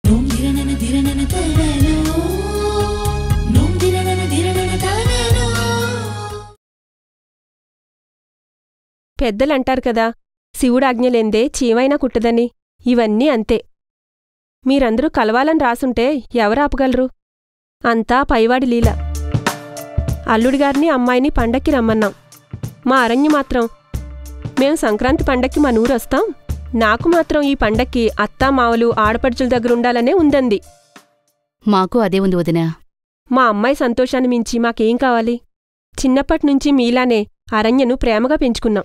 నోం ధిరణన ధిరణన తననో నోం ధిరణన ధిరణన తననో పెద్దలంటారు కదా శివుడాజ్ఞలేందే చీమైనా కుట్టదని ఇవన్నీ అంతే మీరందరూ కలవాలని రాసుంటే ఎవరు ఆపగలరు అంతా పైవాడి లీల అల్లుడిగారిని అమ్మాయిని పండక్కి రమ్మన్నాం మా అరణ్య మాత్రం మేం సంక్రాంతి పండక్కి మన ఊరు వస్తాం నాకు మాత్రం ఈ పండక్కి అత్తా మావలు ఆడపడుచుల దగ్గర ఉండాలనే ఉందంది మాకు అదే ఉంది వదినా మా అమ్మాయి సంతోషాన్ని మించి మాకేం కావాలి చిన్నప్పటినుంచి మీలానే అరణ్యను ప్రేమగా పెంచుకున్నాం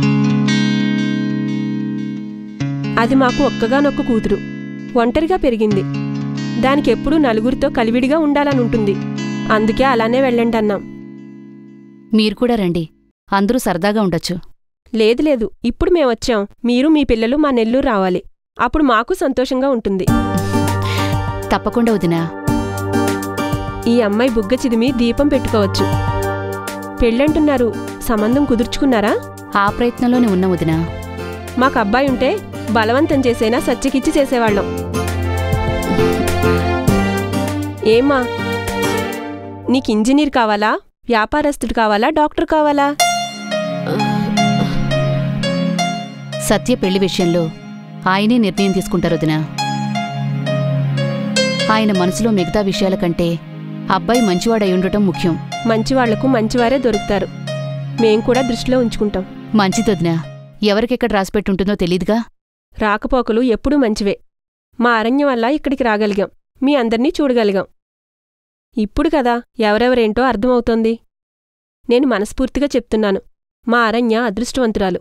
అది మాకు ఒక్కగానొక్క కూతురు ఒంటరిగా పెరిగింది దానికెప్పుడూ నలుగురితో కలివిడిగా ఉండాలనుంటుంది అందుకే అలానే వెళ్ళండి అన్నాం మీరు కూడా రండి అందరూ సరదాగా ఉండొచ్చు లేదు లేదు ఇప్పుడు మేమొచ్చాం మీరు మీ పిల్లలు మా నెల్లూరు రావాలి అప్పుడు మాకు సంతోషంగా ఉంటుంది తప్పకుండా వదినా ఈ అమ్మాయి బుగ్గ చిదిమి దీపం పెట్టుకోవచ్చు పెళ్ళంటున్నారు సంబంధం కుదుర్చుకున్నారా ఆ ప్రయత్నంలోనే ఉన్న వదినా మాకు అబ్బాయి ఉంటే బలవంతం చేసైనా సచ్చికిచ్చి చేసేవాళ్ళం ఏమ్మా నీకు ఇంజనీర్ కావాలా వ్యాపారస్తుడు కావాలా డాక్టర్ కావాలా సత్య పెళ్లి విషయంలో ఆయనే నిర్ణయం తీసుకుంటారు వదినా ఆయన మనసులో మిగతా విషయాల కంటే అబ్బాయి మంచివాడై ఉండటం ముఖ్యం మంచివాళ్లకు మంచివారే దొరుకుతారు మేం కూడా దృష్టిలో ఉంచుకుంటాం మంచిదొదినా ఎవరికెక్కడ రాసిపెట్టుంటుందో తెలీదుగా రాకపోకలు ఎప్పుడూ మంచివే మా అరణ్యం వల్ల ఇక్కడికి రాగలిగాం మీ అందర్నీ చూడగలిగాం ఇప్పుడు కదా ఎవరెవరేంటో అర్థమవుతోంది నేను మనస్ఫూర్తిగా చెప్తున్నాను మా అరణ్య అదృష్టవంతురాలు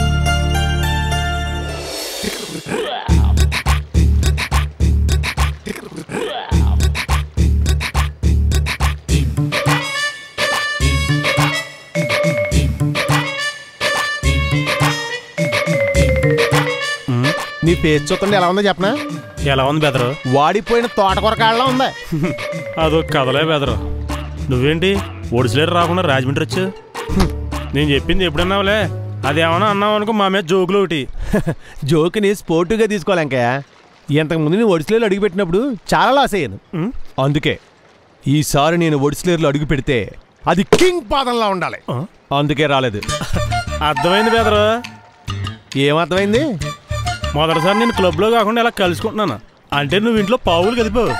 నీ ఫేస్ చూస్తుంటే ఎలా ఉందో చెప్పనా ఎలా ఉంది బెదరు వాడిపోయిన తోటకూర కాళ్ళ ఉంది అదో కథలే బెదరు నువ్వేంటి ఒడిసిలేరు రాకుండా రాజమండ్రి వచ్చు నేను చెప్పింది ఎప్పుడన్నావులే అదేమన్నా అన్నావు అనుకో మా మీద జోకులు ఒకటి జోక్ని స్పోర్టివ్గా తీసుకోలేంకయ్య ఇంతకు ముందు నేను ఒడిసిలేరు అడుగు పెట్టినప్పుడు చాలా లాస్ అయ్యాను ఉమ్, అందుకే ఈసారి నేను ఒడిసిలేరులో అడుగు పెడితే అది కింగ్ పాదంలా ఉండాలి ఆ? అందుకే రాలేదు అర్థమైంది బెదరు ఏమర్థమైంది మొదటిసారి నేను క్లబ్లో కాకుండా ఇలా కలుసుకుంటున్నాను అంటే నువ్వు ఇంట్లో పావులు కదిపావు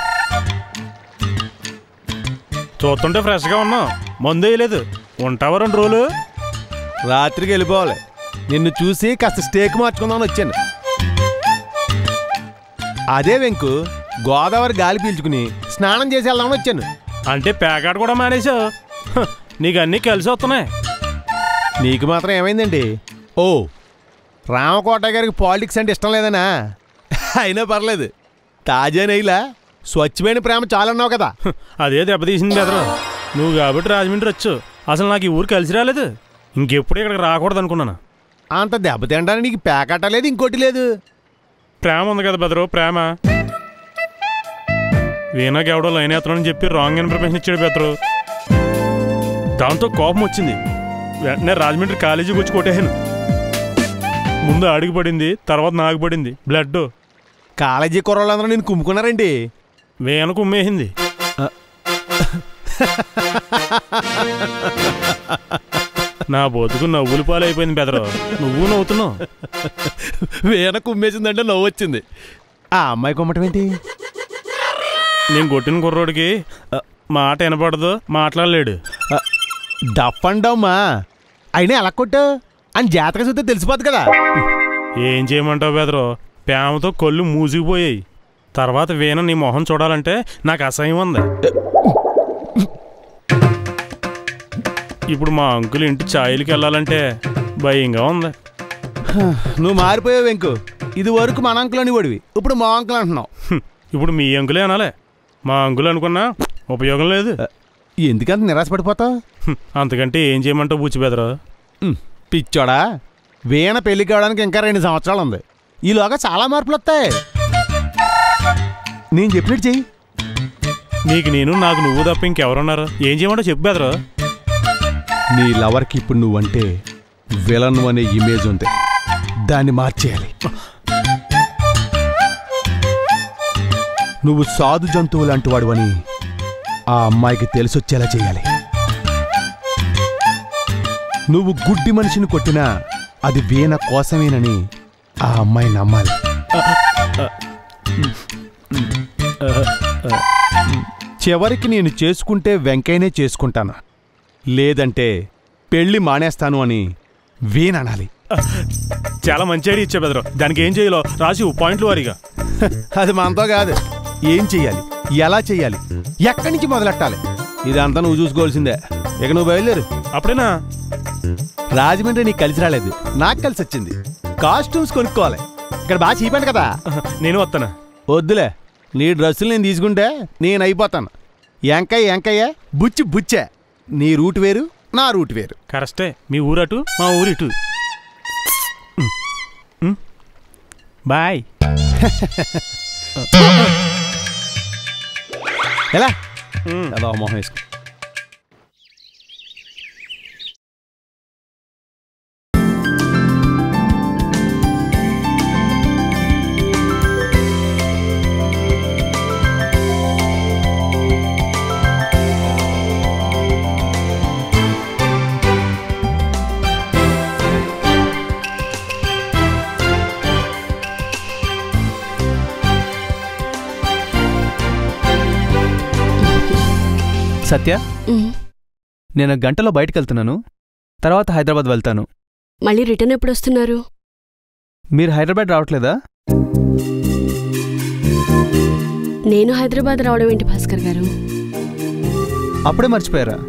చూస్తుంటే ఫ్రెష్గా ఉన్నావు మందు వేయలేదు ఉంటావా రెండు రోజులు రాత్రికి వెళ్ళిపోవాలి నిన్ను చూసి కాస్త స్టేక్ మార్చుకుందామని వచ్చాను అదే వెంకు గోదావరి గాలి పీల్చుకుని స్నానం చేసి వెళ్దామని వచ్చాను అంటే ప్యాకెట్ కూడా మానేసావు హ, నీకు అన్నీ కలిసి వస్తున్నాయి నీకు మాత్రం ఏమైందండి ఓ రామకోట గారికి పాలిటిక్స్ అంటే ఇష్టం లేదనా అయినా పర్లేదు తాజా నెయ్యిలా స్వచ్ఛమైన ప్రేమ చాలన్నావు కదా హ, అదే దెబ్బతీసింది బెదరు నువ్వు కాబట్టి రాజమండ్రి వచ్చు అసలు నాకు ఈ ఊరు కలిసి రాలేదు ఇంకెప్పుడు ఇక్కడికి రాకూడదు అనుకున్నాను అంత దెబ్బ తినడానికి నీకు ప్యాకెట్ లేదు ఇంకోటి లేదు ప్రేమ ఉంది కదా బెదరు ప్రేమ వీణాకి ఎవడో లైన్ ఎత్తనని చెప్పి రాంగ్ ఇన్ఫర్మేషన్ ఇచ్చాడు బెదరు దాంతో కోపం వచ్చింది వెంటనే రాజమండ్రి కాలేజీకి వచ్చి కొట్టేసాను ముందు ఆడికి పడింది తర్వాత నాకు పడింది బ్లడ్ కాలేజీ కుర్రోళ్ళందరూ నేను కుమ్ముకున్నారండి వీణ కుమ్మేసింది నా బతుకు నవ్వులు పాలైపోయింది బెదరు నువ్వు నవ్వుతున్నావు వీణ కుమ్మేసిందంటే నవ్వు వచ్చింది ఆ అమ్మాయి కుమ్మటం ఏంటి నేను కొట్టిన కుర్రోడికి ఆ, మాట వినపడదు మాట్లాడలేడు డఫ్ అండమ్మా అయినా ఎలా కొట్టు అని జాతక చూస్తే తెలిసిపోద్ది కదా ఏం చేయమంటావు బెదరు ప్రేమతో కళ్ళు మూసిగిపోయాయి తర్వాత వీణ నీ మొహం చూడాలంటే నాకు అసహ్యం ఉంది ఇప్పుడు మా అంకుల్ ఇంటి ఛాయలకి వెళ్ళాలంటే భయంగా ఉంది నువ్వు మారిపోయావు వెంకు ఇది వరకు మన అంకుల్ అని వాడివి ఇప్పుడు మా అంకుల్ అంటున్నావు హ్మ్. ఇప్పుడు మీ అంకులే అనాలే మా అంకుల్ అనుకున్నా ఉపయోగం లేదు ఎందుకంత నిరాశపడిపోతావు హ్మ్. అంతకంటే ఏం చేయమంటావు బుచ్చి బెదరు ఉమ్, పిచ్చోడా వీణ పెళ్లి కావడానికి ఇంకా రెండు సంవత్సరాలు ఉంది ఈలోగా చాలా మార్పులు వస్తాయి నేను చెప్పినట్టు చెయ్యి నీకు నేను నాకు నువ్వు తప్ప ఇంకెవరున్నారు ఏం చేయమంటావు చెప్పు బెదరు నీ లవర్కి ఇప్పుడు నువ్వంటే విలన్ అనే ఇమేజ్ ఉంది దాన్ని మార్చేయాలి నువ్వు సాధు జంతువు లాంటి వాడువని ఆ అమ్మాయికి తెలిసొచ్చేలా చేయాలి నువ్వు గుడ్డి మనిషిని కొట్టినా అది వీణ కోసమేనని ఆ అమ్మాయి నమ్మాలి చివరికి నేను చేసుకుంటే వెంకయ్యనే చేసుకుంటాను లేదంటే పెళ్లి మానేస్తాను అని వీణనాలి చాలా మంచి ఐడియా ఇచ్చా బెదరు దానికి ఏం చేయాలో రాసి పాయింట్లు వారీగా అది మనతో కాదు ఏం చెయ్యాలి ఎలా చెయ్యాలి ఎక్కడి నుంచి మొదలెట్టాలి ఇదంతా నువ్వు చూసుకోవాల్సిందే ఇక నువ్వు బయలుదేరు అప్పుడేనా రాజమండ్రి నీకు కలిసి రాలేదు నాకు కలిసి వచ్చింది కాస్ట్యూమ్స్ కొనుక్కోవాలి ఇక్కడ బాగా చీపాను కదా నేను వస్తాను వద్దులే నీ డ్రెస్సులు నేను తీసుకుంటే నేను అయిపోతాను ఎంకయ్య ఎంకయ్య బుచ్చి బుచ్చే నీ రూట్ వేరు నా రూట్ వేరు కరెక్టే మీ ఊరటు మా ఊరు ఇటు ఉమ్. బాయ్ ఎలా ఉమ్. ఎలా మొహం వేసుకో సత్య ఉమ్. నేను గంటలో బయటకు వెళ్తున్నాను తర్వాత హైదరాబాద్ వెళ్తాను మళ్ళీ రిటర్న్ ఎప్పుడు వస్తున్నారు మీరు హైదరాబాద్ రావట్లేదా నేను హైదరాబాద్ రావడం ఏంటి భాస్కర్ గారు అప్పుడే మర్చిపోయారా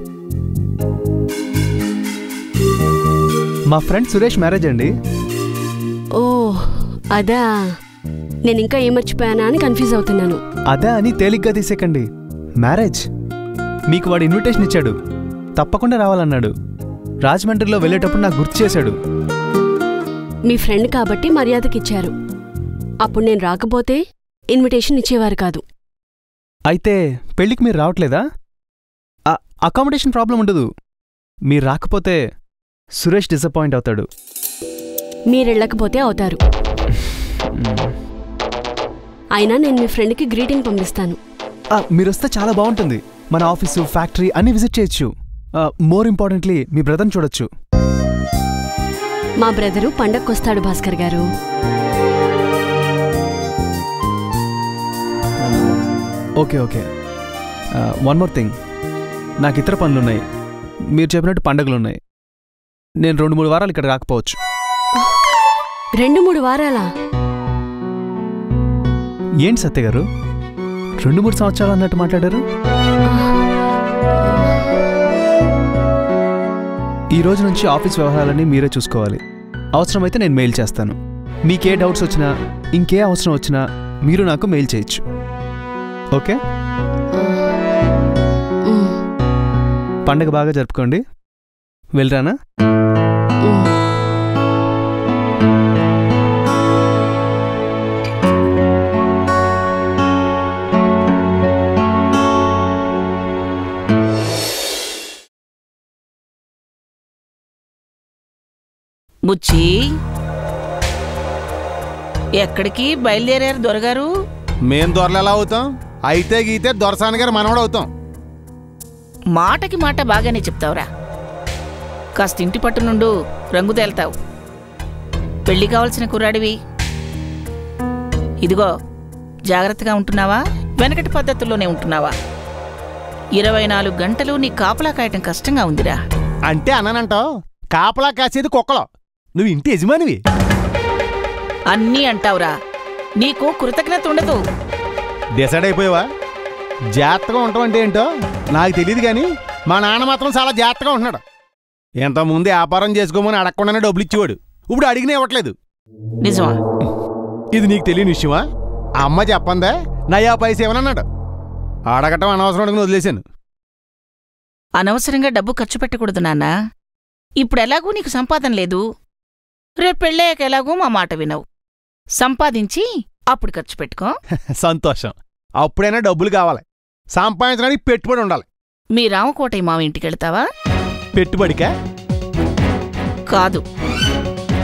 మా ఫ్రెండ్ సురేష్ మ్యారేజ్ అండి ఓ అదా నేను ఇంకా ఏం మర్చిపోయానా అని కన్ఫ్యూజ్ అవుతున్నాను అదా అని తేలిగ్గా తీసేకండి మ్యారేజ్ మీకు వాడు ఇన్విటేషన్ ఇచ్చాడు తప్పకుండా రావాలన్నాడు రాజమండ్రిలో వెళ్ళేటప్పుడు నాకు గుర్తు చేశాడు మీ ఫ్రెండ్ కాబట్టి మర్యాదకి ఇచ్చారు అప్పుడు నేను రాకపోతే ఇన్విటేషన్ ఇచ్చేవారు కాదు అయితే పెళ్ళికి మీరు రావట్లేదా ఆ- అకామిడేషన్ ప్రాబ్లం ఉండదు మీరు రాకపోతే సురేష్ డిసప్పాయింట్ అవుతాడు మీరెళ్ళకపోతే అవుతారు అయినా నేను మీ ఫ్రెండ్కి గ్రీటింగ్ పంపిస్తాను ఆ, మీరొస్తే చాలా బాగుంటుంది మన ఆఫీసు ఫ్యాక్టరీ అన్ని విజిట్ చేయొచ్చు మోర్ ఇంపార్టెంట్లీ మీ బ్రదర్ని చూడొచ్చు మా బ్రదరు పండక్కొస్తాడు Bhaskar garu okay okay one more thing నాకు ఇతర పనులున్నాయి మీరు చెప్పినట్టు పండగలున్నాయి నేను రెండు మూడు వారాలు ఇక్కడ రాకపోవచ్చు రెండు మూడు వారాలా ఏంటి సత్య గారు రెండు మూడు సంవత్సరాలు అన్నట్టు మాట్లాడారు ఈ రోజు నుంచి ఆఫీస్ వ్యవహారాలన్నీ మీరే చూసుకోవాలి అవసరమైతే నేను మెయిల్ చేస్తాను మీకే డౌట్స్ వచ్చినా ఇంకే అవసరం వచ్చినా మీరు నాకు మెయిల్ చేయొచ్చు ఓకే ఉమ్, పండగ బాగా జరుపుకోండి వెళ్ళరానా ఉమ్. బుచ్చి ఎక్కడికి బయలుదేరారు దొరగారు మేం దొరలు ఎలా అవుతాం అయితే గీతే దొరసాని గారు మనవడు అవుతాం మాటకి మాట బాగానే చెప్తావురా కాస్త ఇంటి పట్టు నుండు రంగు తేల్తావు పెళ్లి కావాల్సిన కుర్రాడివి ఇదిగో జాగ్రత్తగా ఉంటున్నావా వెనకటి పద్ధతుల్లోనే ఉంటున్నావా ఇరవై నాలుగు గంటలు నీ కాపలా కాయటం కష్టంగా ఉందిరా అంటే అన్నానంటావు కాపలా కాసేది కుక్కలో నువ్వు ఇంటి యజమానివి అన్నీ అంటావురా నీకు కృతజ్ఞత ఉండదు డిసైడ్ అయిపోయావా జాగ్రత్తగా ఉంటాం అంటే ఏంటో నాకు తెలియదు కానీ మా నాన్న మాత్రం చాలా జాగ్రత్తగా ఉంటున్నాడు ఇంతకుముందు వ్యాపారం చేసుకోమని అడగకుండానే డబ్బులు ఇచ్చేవాడు ఇప్పుడు అడిగినా ఇవ్వట్లేదు నిజమా ఇది నీకు తెలియని విషయమా ఆ అమ్మ చెప్పందే నయా పైసా ఏమన్నాడు అడగటం అనవసరం అడుగుని వదిలేశాను అనవసరంగా డబ్బు ఖర్చు పెట్టకూడదు నాన్న ఇప్పుడు ఎలాగూ నీకు సంపాదన లేదు రేపు పెళ్ళయ్యాక ఎలాగూ మా మాట వినవు సంపాదించి అప్పుడు ఖర్చు పెట్టుకో సంతోషం అప్పుడైనా డబ్బులు కావాలి సంపాదించడానికి పెట్టుబడి ఉండాలి మీ రామకోటయ్య మావ ఇంటికెళ్తావా పెట్టుబడికా కాదు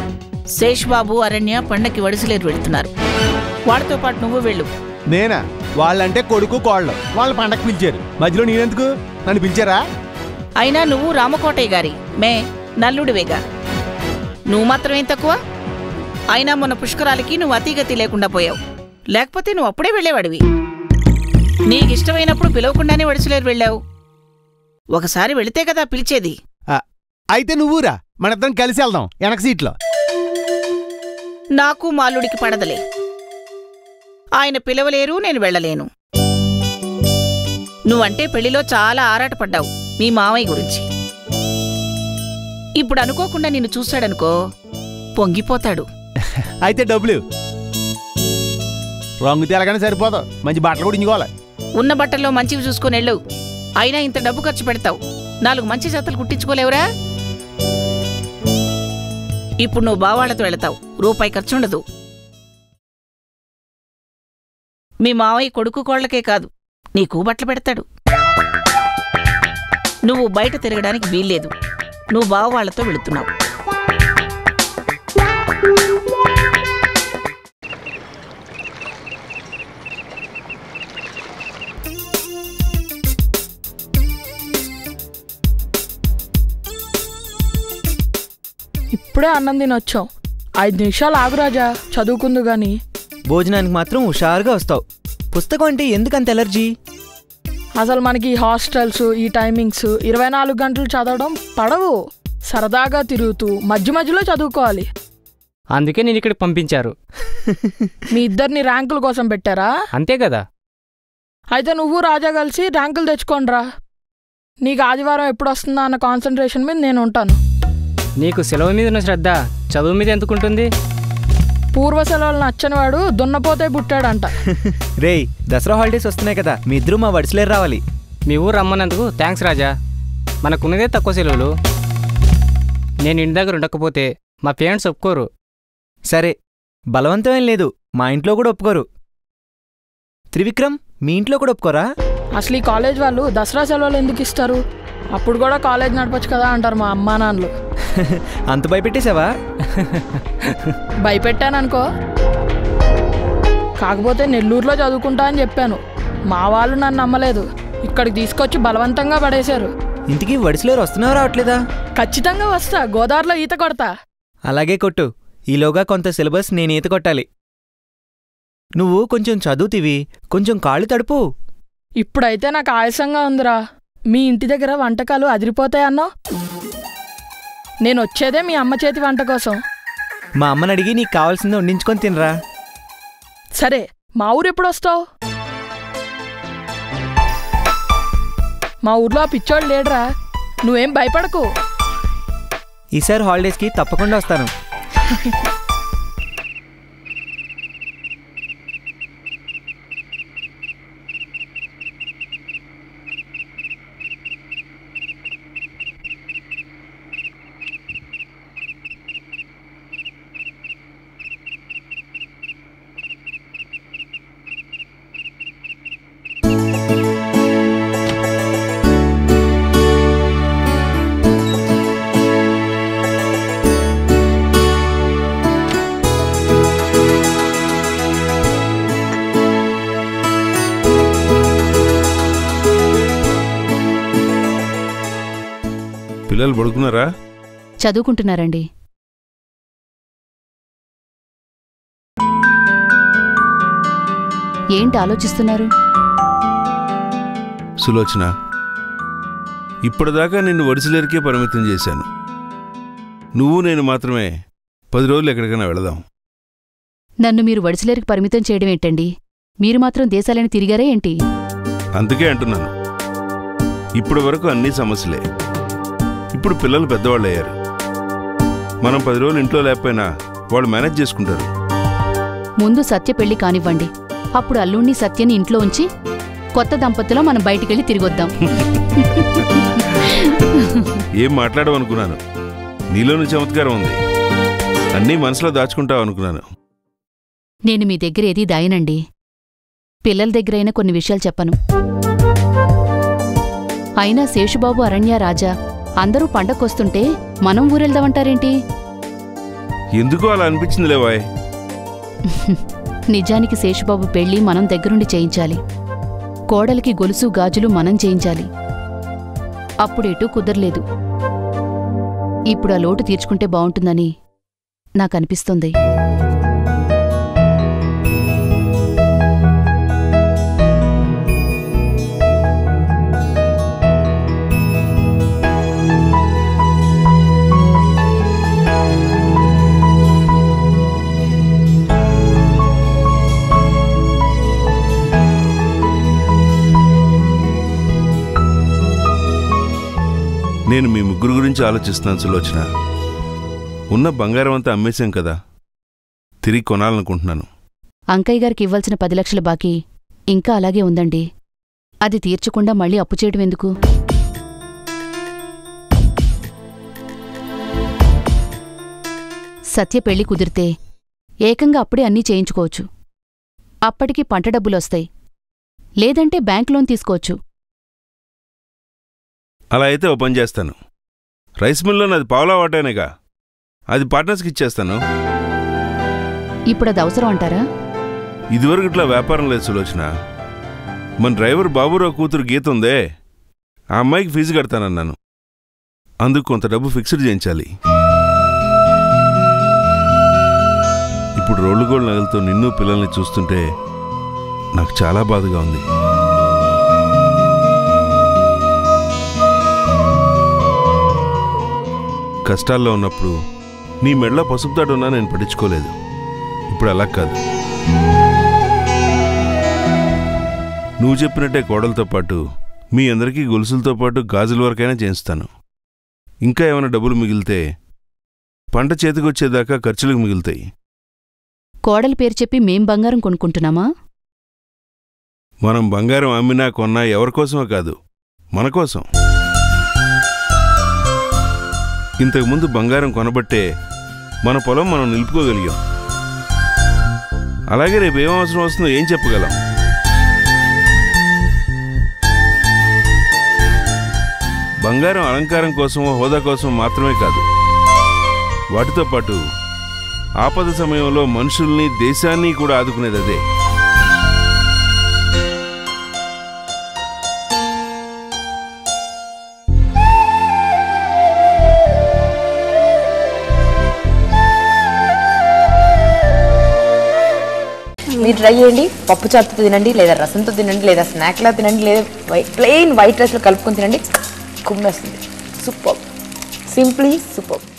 శేష్బాబు అరణ్య పండక్కి వడిసలేరు వెళ్తున్నారు వాడితో పాటు నువ్వు వెళ్ళు నేనా వాళ్ళంటే కొడుకు కోళ్ళు వాళ్ళ పండగ పిలిచారు మధ్యలో నేనెందుకు నన్ను పిలిచారా అయినా నువ్వు రామకోటయ్య గారి మే నల్లుడివేగా నువ్వు మాత్రమేం తక్కువ అయినా మొన్న పుష్కరాలకి నువ్వు అతిగతి లేకుండా పోయావు లేకపోతే నువ్వు అప్పుడే వెళ్ళేవాడివి నీకిష్టమైనప్పుడు పిలవకుండానే వడిసలేరు వెళ్ళావు ఒకసారి వెళితే కదా పిలిచేది అయితే నువ్వురా మనిద్దరం కలిసి వెళ్దాం వెనక సీట్లో నాకు మాల్లుడికి పడదలే ఆయన పిలవలేరు నేను వెళ్ళలేను నువ్వంటే పెళ్లిలో చాలా ఆరాటపడ్డావు మీ మామయ్య గురించి ఇప్పుడు అనుకోకుండా నిన్ను చూశాడనుకో పొంగిపోతాడు అయితే డబ్బులు రంగు తేలగానే సరిపోదు మంచి బట్టలు కూడా ఇంచుకోవాలి ఉన్న బట్టల్లో మంచివి చూసుకొని వెళ్ళు అయినా ఇంత డబ్బు ఖర్చు పెడతావు నాలుగు మంచి జతలు కుట్టించుకోలేవురా ఇప్పుడు నువ్వు బావాళ్లతో వెళతావు రూపాయి ఖర్చుండదు మీ మావయ్య కొడుకు కోళ్లకే కాదు నీకు బట్టలు పెడతాడు నువ్వు బయట తిరగడానికి వీల్లేదు నువ్వు బావవాళ్లతో వెళుతున్నావు ఇప్పుడే అన్నం తినొచ్చాం ఐదు నిమిషాలు ఆగురాజా చదువుకుందు గాని భోజనానికి మాత్రం హుషారుగా వస్తావు పుస్తకం అంటే ఎందుకంత ఎలర్జీ అసలు మనకి ఈ హాస్టల్స్ ఈ టైమింగ్స్ ఇరవై నాలుగు గంటలు చదవడం పడవు సరదాగా తిరుగుతూ మధ్య మధ్యలో చదువుకోవాలి అందుకే నేను ఇక్కడికి పంపించారు మీ ఇద్దరిని ర్యాంకుల కోసం పెట్టారా అంతే కదా అయితే నువ్వు రాజా కలిసి ర్యాంకులు తెచ్చుకోండిరా నీకు ఆదివారం ఎప్పుడు వస్తుందా అన్న కాన్సన్ట్రేషన్ మీద నేను ఉంటాను నీకు సెలవు మీద ఉన్న శ్రద్ధ చదువు మీద ఎందుకుంటుంది పూర్వ సెలవులు నచ్చని వాడు దున్నపోతే పుట్టాడంట రేయ్ దసరా హాలిడేస్ వస్తున్నాయి కదా మీ ఇద్దరు మా వడిసలేరు రావాలి మీ ఊరు రమ్మన్నందుకు థ్యాంక్స్ రాజా మనకున్నదే తక్కువ సెలవులు నేను ఇంటి దగ్గర ఉండకపోతే మా పేరెంట్స్ ఒప్పుకోరు సరే బలవంతమేం లేదు మా ఇంట్లో కూడా ఒప్పుకోరు త్రివిక్రమ్ మీ ఇంట్లో కూడా ఒప్పుకోరా అసలు ఈ కాలేజ్ వాళ్ళు దసరా సెలవులు ఎందుకు ఇస్తారు అప్పుడు కూడా కాలేజ్ నడపచ్చు కదా అంటారు మా అమ్మా నాన్నలు అంత భయపెట్టేశావా భయపెట్టాననుకో కాకపోతే నెల్లూరులో చదువుకుంటా అని చెప్పాను మా వాళ్ళు నన్ను నమ్మలేదు ఇక్కడికి తీసుకొచ్చి బలవంతంగా పడేశారు ఇంటికి వడిసలేరు వస్తున్నావా రావట్లేదా ఖచ్చితంగా వస్తా గోదావరిలో ఈత కొడతా అలాగే కొట్టు ఈలోగా కొంత సిలబస్ నేను ఈత కొట్టాలి నువ్వు కొంచెం చదువుతివి కొంచెం కాళ్ళు తడుపు ఇప్పుడైతే నాకు ఆయాసంగా ఉందిరా మీ ఇంటి దగ్గర వంటకాలు అదిరిపోతాయన్నో నేను వచ్చేదే మీ అమ్మ చేతి వంట కోసం మా అమ్మని అడిగి నీకు కావాల్సింది వండించుకొని తినరా సరే మా ఊరు ఎప్పుడు వస్తావు మా ఊర్లో ఆ పిచ్చోడు లేడురా నువ్వేం భయపడకు ఈసారి హాలిడేస్కి తప్పకుండా వస్తాను పిల్లలు పడుకున్నారా చదువుకుంటున్నారండి ఏంటి ఆలోచిస్తున్నారు సులోచన ఇప్పటిదాకా నిన్ను వడిసలేరికే పరిమితం చేశాను నువ్వు నేను మాత్రమే పది రోజులు ఎక్కడికైనా వెళదాం నన్ను మీరు వడిసలేరికి పరిమితం చేయడం ఏంటండి మీరు మాత్రం దేశాలని తిరిగారే ఏంటి అందుకే అంటున్నాను ఇప్పటి వరకు అన్ని సమస్యలే ఇప్పుడు పిల్లలు పెద్దవాళ్ళు అయ్యారు మనం పది రోజులు ఇంట్లో లేకపోయినా వాళ్ళు మేనేజ్ చేసుకుంటారు ముందు సత్య పెళ్లి కానివ్వండి అప్పుడు అల్లుణ్ణి సత్యని ఇంట్లో ఉంచి కొత్త దంపతిలో మనం బయటికెళ్ళి తిరిగొద్దాం ఏం మాట్లాడవు అనుకున్నాను నీలోని చమత్కారం ఉంది అన్నీ మనసులో దాచుకుంటావు అనుకున్నాను నేను మీ దగ్గర ఏదీ దాయనండి పిల్లల దగ్గరైనా కొన్ని విషయాలు చెప్పను అయినా శేషుబాబు అరణ్య రాజా అందరూ పండక్కొస్తుంటే మనం ఊరెళ్దామంటారేంటి ఎందుకో అలా అనిపించింది లేవాయ్ నిజానికి శేషుబాబు పెళ్లి మనం దగ్గరుండి చేయించాలి కోడలికి గొలుసు గాజులు మనం చేయించాలి అప్పుడెటూ కుదరలేదు ఇప్పుడు ఆ లోటు తీర్చుకుంటే బావుంటుందని నాకనిపిస్తుంది నేను మీ ముగ్గురు గురించి ఆలోచిస్తున్నాను సులోచన ఉన్న బంగారం అంతా అమ్మేశాం కదా తిరిగి కొనాలనుకుంటున్నాను అంకయ్య గారికి ఇవ్వాల్సిన పది లక్షల బాకీ ఇంకా అలాగే ఉందండి అది తీర్చకుండా మళ్ళీ అప్పు చేయడం ఎందుకు సత్య పెళ్లి కుదిరితే ఏకంగా అప్పుడే అన్నీ చేయించుకోవచ్చు అప్పటికి పంట డబ్బులొస్తాయి లేదంటే బ్యాంక్ లోన్ తీసుకోవచ్చు అలా అయితే ఓ పని చేస్తాను రైస్ మిల్లో నాది పావులా వాటానేగా అది పార్ట్నర్స్కి ఇచ్చేస్తాను ఇప్పుడు అది అవసరం అంటారా ఇదివరకు ఇట్లా వ్యాపారం లేదు సులోచన మన డ్రైవర్ బాబురావు కూతురు గీత ఉందే ఆ అమ్మాయికి ఫీజు కడతానన్నాను అందుకు కొంత డబ్బు ఫిక్స్డ్ చేయించాలి ఇప్పుడు రోడ్లు గోల్డ్ నగలతో నిన్ను పిల్లల్ని చూస్తుంటే నాకు చాలా బాధగా ఉంది కష్టాల్లో ఉన్నప్పుడు నీ మెడలో పసుపు తాడు ఉన్నా నేను పట్టించుకోలేదు ఇప్పుడు అలా కాదు నువ్వు చెప్పినట్టే కోడలతో పాటు మీ అందరికీ గొలుసులతో పాటు గాజుల వరకైనా చేయిస్తాను ఇంకా ఏమైనా డబ్బులు మిగిలితే పంట చేతికొచ్చేదాకా ఖర్చులకు మిగులుతాయి కోడలి పేరు చెప్పి మేం బంగారం కొనుక్కుంటున్నామా మనం బంగారం అమ్మినా కొన్నా ఎవరికోసమో కాదు మన కోసం ఇంతకుముందు బంగారం కొనబట్టే మన పొలం మనం నిలుపుకోగలిగాం అలాగే రేపు ఏం అవసరం వస్తుందో ఏం చెప్పగలం బంగారం అలంకారం కోసమో హోదా కోసం మాత్రమే కాదు వాటితో పాటు ఆపద సమయంలో మనుషుల్ని దేశాన్ని కూడా ఆదుకునేది అదే మీరు ట్రై చేయండి పప్పు చారుతో తినండి లేదా రసంతో తినండి లేదా స్నాక్లా తినండి లేదా వై- ప్లెయిన్ వైట్ రైస్లో కలుపుకొని తినండి కుమ్మేస్తుంది సూపర్ సింప్లీ సూపర్